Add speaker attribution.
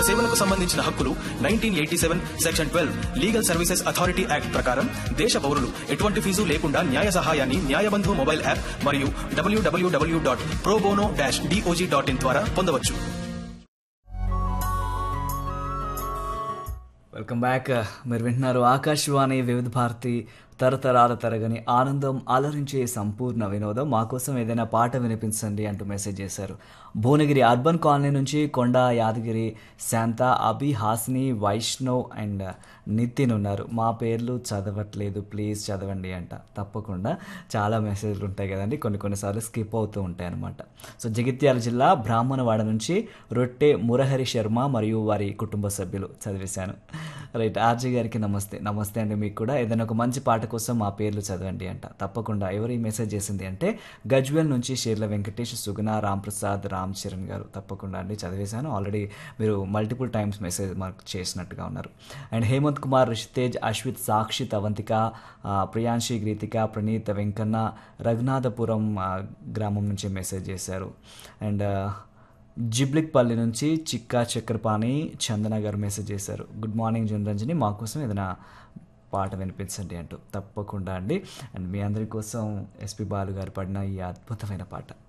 Speaker 1: సేవలకు సంబంధించిన హక్కులు nineteen eighty seven section twelve legal services authority act ప్రకారం దేశ పౌరులు ఎటువంటి ఫీజు లేకుండా న్యాయ సహాయాన్ని న్యాయబంధు మొబైల్ యాప్ మరియు W W W dot pro bono dash D O J dot in ద్వారా పొందవచ్చు
Speaker 2: వెల్కమ్ బ్యాక్ మీరు వింటున్నారు ఆకాశవాణి వివిధ భారతి తరతరాల తరగని ఆనందం అలరించే సంపూర్ణ వినోదం మా కోసం ఏదైనా పాట వినిపించండి అంటూ మెసేజ్ చేశారు భువనగిరి అర్బన్ కాలనీ నుంచి కొండ యాదగిరి శాంత అభి హాసిని వైష్ణవ్ అండ్ నితిన్ ఉన్నారు మా పేర్లు చదవట్లేదు ప్లీజ్ చదవండి అంట తప్పకుండా చాలా మెసేజ్లు ఉంటాయి కదండి కొన్ని కొన్నిసార్లు స్కిప్ అవుతూ ఉంటాయి అనమాట సో జగిత్యాల జిల్లా బ్రాహ్మణవాడ నుంచి రొట్టె మురహరి శర్మ మరియు వారి కుటుంబ సభ్యులు చదివేశాను రైట్ ఆర్జీ గారికి నమస్తే నమస్తే అండి మీకు కూడా ఏదైనా ఒక మంచి పాట కోసం మా పేర్లు చదవండి అంట తప్పకుండా ఎవరు ఈ మెసేజ్ చేసింది అంటే గజ్వేల్ నుంచి షేర్ల వెంకటేష్ సుగుణ రాంప్రసాద్ రామ్ చరణ్ గారు తప్పకుండా అండి చదివేశాను ఆల్రెడీ మీరు మల్టిపుల్ టైమ్స్ మెసేజ్ మార్క్ చేసినట్టుగా ఉన్నారు అండ్ హేమంత్ కుమార్ రిషితేజ్ అశ్విత్ సాక్షి అవంతిక ఆ, ప్రియాంశి గ్రీతిక ప్రణీత్ వెంకన్న రఘునాథపురం ఆ, గ్రామం నుంచి మెసేజ్ చేశారు అండ్ ఆ, జిబ్లిక్పల్లి నుంచి చిక్కా చక్రపాణి చందన గారు మెసేజ్ చేశారు గుడ్ మార్నింగ్ జనరంజని మా కోసం ఏదైనా పాట వినిపించండి అంటూ తప్పకుండా అండి అండ్ మీ అందరి కోసం ఎస్పి బాలు గారు పాడిన ఈ అద్భుతమైన పాట